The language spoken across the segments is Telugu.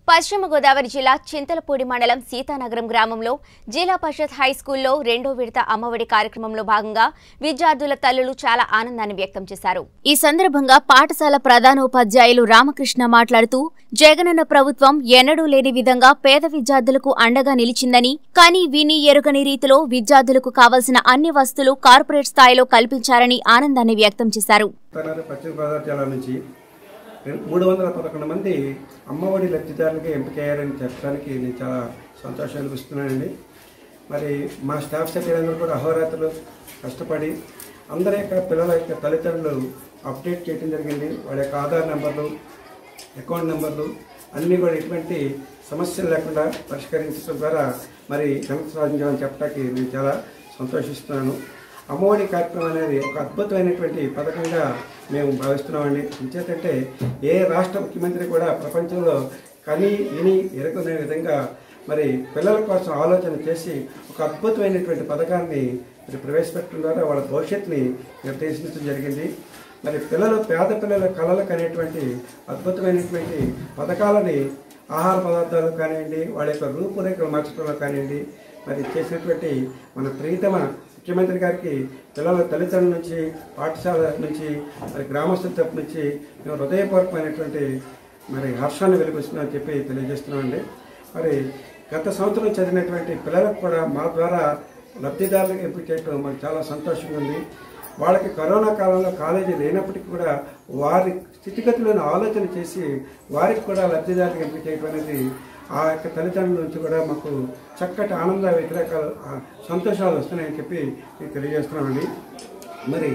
పశ్చిమ గోదావరి జిల్లా చింతలపూడి మండలం సీతానగరం గ్రామంలో జిల్లా పరిషత్ హై స్కూల్లో రెండో విడత అమ్మఒడి కార్యక్రమంలో భాగంగా విద్యార్థుల తల్లులు చాలా ఆనందాన్ని వ్యక్తం చేశారు ఈ సందర్భంగా పాఠశాల ప్రధానోపాధ్యాయులు రామకృష్ణ మాట్లాడుతూ జగనన్న ప్రభుత్వం ఎన్నడూ లేని విధంగా పేద విద్యార్థులకు అండగా నిలిచిందని కానీ విని ఎరుగని రీతిలో విద్యార్థులకు కావలసిన అన్ని వస్తువులు కార్పొరేట్ స్థాయిలో కల్పించారని ఆనందాన్ని వ్యక్తం చేశారు తనది పశ్చిమ గోదావరి జిల్లా నుంచి రెండు- మూడు వందల పదకొండు మంది అమ్మఒడి లబ్ధిదారులకి ఎంపికయ్యారని చెప్పడానికి నేను చాలా సంతోషం అనిపిస్తున్నానండి మరి మా స్టాఫ్ సభ్యులందరూ కూడా అహోరాత్రులు కష్టపడి అందరి యొక్క పిల్లల యొక్క తల్లిదండ్రులు అప్డేట్ చేయడం జరిగింది వాళ్ళ యొక్క ఆధార్ నెంబర్లు అకౌంట్ నెంబర్లు అన్నీ కూడా ఎటువంటి సమస్యలు లేకుండా పరిష్కరించడం ద్వారా మరి ఘనత సాధించామని చెప్పడానికి నేను చాలా సంతోషిస్తున్నాను అమ్మఒడి కార్యక్రమం అనేది ఒక అద్భుతమైనటువంటి పథకంగా మేము భావిస్తున్నామండి ఇంచేతంటే ఏ రాష్ట్ర ముఖ్యమంత్రి కూడా ప్రపంచంలో కని విని ఎరుకునే విధంగా మరి పిల్లల కోసం ఆలోచన చేసి ఒక అద్భుతమైనటువంటి పథకాన్ని మరి ప్రవేశపెట్టడం ద్వారా వాళ్ళ భవిష్యత్తుని నిర్దేశించడం జరిగింది మరి పిల్లలు పేద పిల్లల కళలకు అనేటువంటి అద్భుతమైనటువంటి పథకాలని ఆహార పదార్థాలు కానివ్వండి వాళ్ళ యొక్క రూపురేఖలు మార్చడంలో కానివ్వండి మరి చేసినటువంటి మన ప్రీతమ ముఖ్యమంత్రి గారికి పిల్లల తల్లిదండ్రుల నుంచి పాఠశాల నుంచి మరి గ్రామస్తుల తరపు నుంచి మేము హృదయపూర్వకమైనటువంటి మరి హర్షాన్ని వెలిపిస్తున్నామని చెప్పి తెలియజేస్తున్నామండి మరి గత సంవత్సరం చదివినటువంటి పిల్లలకు కూడా మా ద్వారా లబ్ధిదారులకు ఎంపిక చేయడం మాకు చాలా సంతోషంగా ఉంది వాళ్ళకి కరోనా కాలంలో కాలేజీ లేనప్పటికీ కూడా వారి స్థితిగతులను ఆలోచన చేసి వారికి కూడా లబ్ధిదారులకు ఎంపిక చేయడం అనేది ఆ యొక్క తల్లిదండ్రుల నుంచి కూడా మాకు చక్కటి ఆనంద వ్యతిరేకాలు ఆ సంతోషాలు వస్తున్నాయని చెప్పి మీకు తెలియజేస్తున్నామండి మరి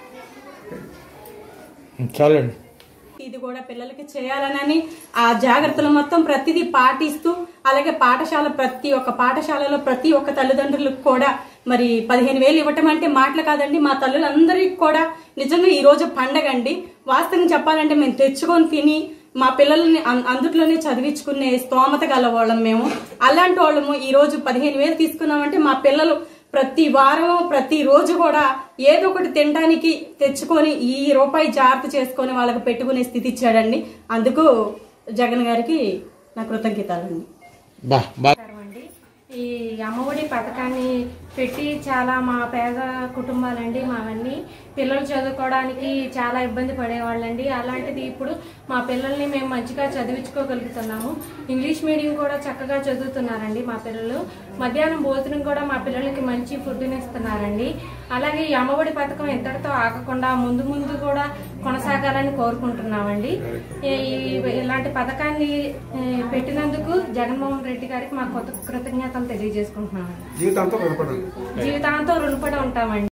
చాలండి ఇది కూడా పిల్లలకి చేయాలనని ఆ జాగ్రత్తలు మొత్తం ప్రతిదీ పాటిస్తూ అలాగే పాఠశాల ప్రతి ఒక్క పాఠశాలలో ప్రతి ఒక్క తల్లిదండ్రులకు కూడా మరి పదిహేను వేలు ఇవ్వటం అంటే మాటలు కాదండి మా తల్లులందరికీ కూడా నిజంగా ఈ రోజు పండగ అండి వాస్తవం చెప్పాలంటే మేము తెచ్చుకొని తిని మా పిల్లల్ని అం- అందుట్లోనే చదివించుకునే స్తోమత గల వాళ్ళం మేము అలాంటి వాళ్ళము ఈ రోజు పదిహేను వేలు తీసుకున్నామంటే మా పిల్లలు ప్రతి వారం ప్రతి రోజు కూడా ఏదో ఒకటి తినడానికి తెచ్చుకొని ఈ రూపాయి జాగ్రత్త చేసుకొని వాళ్ళకి పెట్టుకునే స్థితి ఇచ్చాడండి అందుకు జగన్ గారికి నా కృతజ్ఞతలండి బా బా అండి ఈ అమ్మఒడి పథకాన్ని పెట్టి చాలా మా పేద కుటుంబాలండి మావన్నీ పిల్లలు చదువుకోవడానికి చాలా ఇబ్బంది పడేవాళ్ళండి అలాంటిది ఇప్పుడు మా పిల్లల్ని మేము మంచిగా చదివించుకోగలుగుతున్నాము ఇంగ్లీష్ మీడియం కూడా చక్కగా చదువుతున్నారండి మా పిల్లలు మధ్యాహ్నం భోజనం కూడా మా పిల్లలకి మంచి ఫుడ్ని ఇస్తున్నారండి అలాగే ఈ అమ్మఒడి పథకం ఇంతటితో ఆగకుండా ముందు ముందు కూడా కొనసాగాలని కోరుకుంటున్నామండి ఈ- ఈ- ఇలాంటి పథకాన్ని ఏ, పెట్టినందుకు జగన్మోహన్ రెడ్డి గారికి మా కొత్త కృతజ్ఞతలు తెలియజేసుకుంటున్నామండి జీవితాంతం రుణపడాలి జీవితాంతం రుణపడి ఉంటామండి